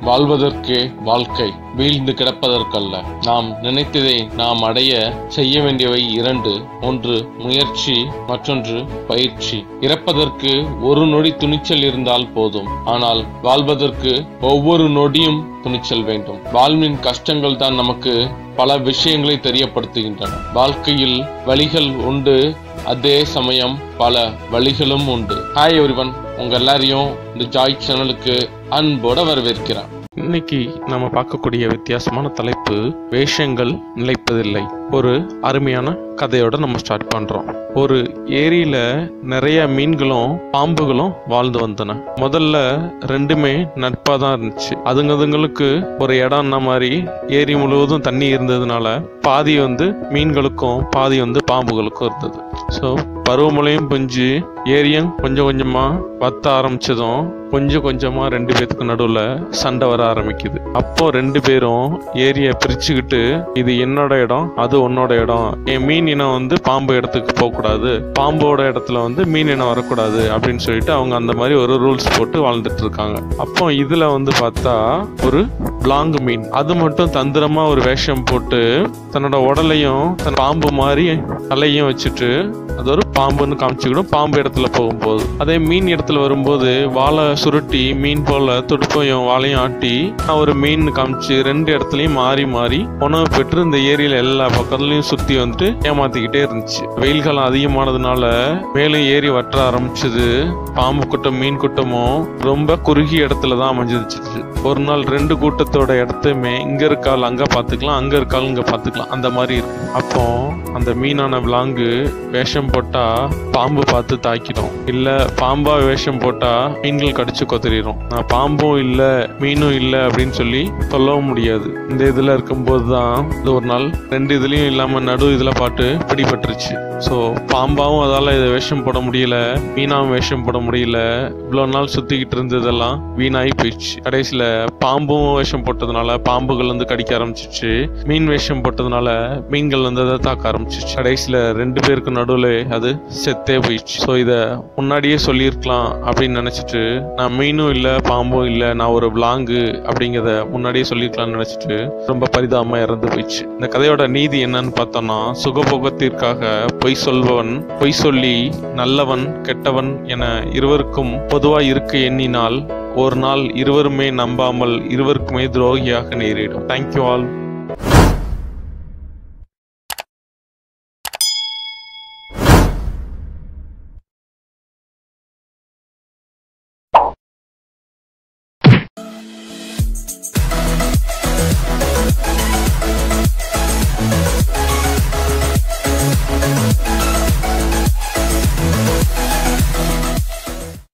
வாழ்வதற்கே வாழ்க்கை வீழ்ந்து கிடப்பதற்கல்ல நாம் நினைத்ததை நாம் அடைய செய்ய வேண்டியவை இரண்டு ஒன்று முயற்சி மற்றொன்று பயிற்சி இறப்பதற்கு ஒரு நொடி துணிச்சல் இருந்தால் போதும் ஆனால் வாழ்வதற்கு ஒவ்வொரு நொடியும் துணிச்சல் வேண்டும் வாழ்வின் கஷ்டங்கள் தான் நமக்கு பல விஷயங்களை தெரியப்படுத்துகின்றன வாழ்க்கையில் வழிகள் உண்டு அதே சமயம் பல வழிகளும் உண்டு ஹாய் எவ்ரிவன் உங்க எல்லாரையும் இந்த ஜாய் சேனலுக்கு அன்போட வரவேற்கிறேன் இன்னைக்கு நம்ம பார்க்கக்கூடிய வித்தியாசமான தலைப்பு வேஷங்கள் நிலைப்பதில்லை ஒரு அருமையான கதையோட நம்ம ஸ்டார்ட் பண்றோம் ஒரு ஏரியில நிறைய மீன்களும் பாம்புகளும் வாழ்ந்து வந்தன முதல்ல ரெண்டுமே நட்பா தான் இருந்துச்சு அதுங்க அதுங்களுக்கு ஒரு இடம்னா மாதிரி ஏரி முழுவதும் தண்ணி இருந்ததுனால பாதி வந்து மீன்களுக்கும் பாதி வந்து பாம்புகளுக்கும் இருந்தது ஸோ பருவமழையும் பெஞ்சு ஏரியும் கொஞ்சம் கொஞ்சமா வத்த ஆரம்பிச்சதும் கொஞ்சம் கொஞ்சமா ரெண்டு பேத்துக்கு நடுவுல சண்டை வர ஆரம்பிக்குது அப்போ ரெண்டு பேரும் ஏரியை பிரிச்சுக்கிட்டு இது என்னோட இடம் அது உன்னோட இடம் என் மீன் இனம் வந்து பாம்பு இடத்துக்கு போகக்கூடாது பாம்போட இடத்துல வந்து மீன் இனம் வரக்கூடாது அப்படின்னு சொல்லிட்டு அவங்க அந்த மாதிரி ஒரு ரூல்ஸ் போட்டு வாழ்ந்துட்டு இருக்காங்க அப்போ இதுல வந்து பார்த்தா ஒரு பிளாங்கு மீன் அது மட்டும் தந்திரமா ஒரு வேஷம் போட்டு தன்னோட உடலையும் தன் பாம்பு மாதிரி தலையும் வச்சுட்டு அது ஒரு பாம்புன்னு காமிச்சுக்கிடும் பாம்பு இடத்துல போகும்போது அதே மீன் இடத்துல வரும்போது வாழை சுருட்டி மீன் போல துடுப்பையும் வாழையும் ஆட்டி நான் ஒரு மீன் காமிச்சு ரெண்டு இடத்துலயும் மாறி மாறி உணவு பெற்று இந்த ஏரியில எல்லா பக்கத்துலயும் சுத்தி வந்துட்டு ஏமாத்திக்கிட்டே இருந்துச்சு வெயில் காலம் அதிகமானதுனால மேலும் ஏரி வற்ற ஆரம்பிச்சது பாம்பு கூட்டம் மீன் கூட்டமும் ரொம்ப குறுகிய இடத்துல தான் அமைஞ்சிருச்சு ஒரு நாள் ரெண்டு கூட்டத்தோட இடத்தையுமே இங்க இருக்கால் அங்க பாத்துக்கலாம் அங்க இருக்கால் இங்க பாத்துக்கலாம் அந்த மாதிரி இருக்கு அப்போ அந்த மீனான விலாங்கு வேஷம் போட்டா பாம்பு பார்த்து தாக்கிடும் இல்ல பாம்பா வேஷம் போட்டா மீன்கள் கடிச்சு கொத்திரும் நான் பாம்பும் இல்ல மீனும் இல்ல அப்படின்னு சொல்லி சொல்லவும் முடியாது இந்த இதுல இருக்கும்போது தான் இது ஒரு நாள் ரெண்டு இதுலயும் இல்லாம நடு இதுல பாட்டு பிடிபட்டுருச்சு ஸோ பாம்பாவும் அதால இதை வேஷம் போட முடியல மீனாவும் வேஷம் போட முடியல இவ்வளோ நாள் சுத்திக்கிட்டு இருந்ததெல்லாம் வீணாகி போயிடுச்சு கடைசியில பாம்பும் வேஷம் போட்டதுனால பாம்புகள் வந்து கடிக்க ஆரம்பிச்சிச்சு மீன் வேஷம் போட்டதுனால மீன்கள் வந்து அதை தாக்க ஆரம்பிச்சிச்சு கடைசியில ரெண்டு பேருக்கு நடுவில் அது செத்தே போயிடுச்சு ஸோ இதை முன்னாடியே சொல்லியிருக்கலாம் அப்படின்னு நினைச்சிட்டு நான் மீனும் இல்லை பாம்பும் இல்லை நான் ஒரு விலாங்கு அப்படிங்கிறத முன்னாடியே சொல்லியிருக்கலாம்னு நினைச்சிட்டு ரொம்ப பரிதாபமா இறந்து போயிடுச்சு இந்த கதையோட நீதி என்னன்னு பார்த்தோம்னா சுகபோகத்திற்காக பொய் சொல்பவன் பொய் சொல்லி நல்லவன் கெட்டவன் என இருவருக்கும் பொதுவாய் இருக்க எண்ணினால் ஒரு நாள் இருவருமே நம்பாமல் இருவருக்குமே துரோகியாக நேரிடும் தேங்க்யூ ஆல்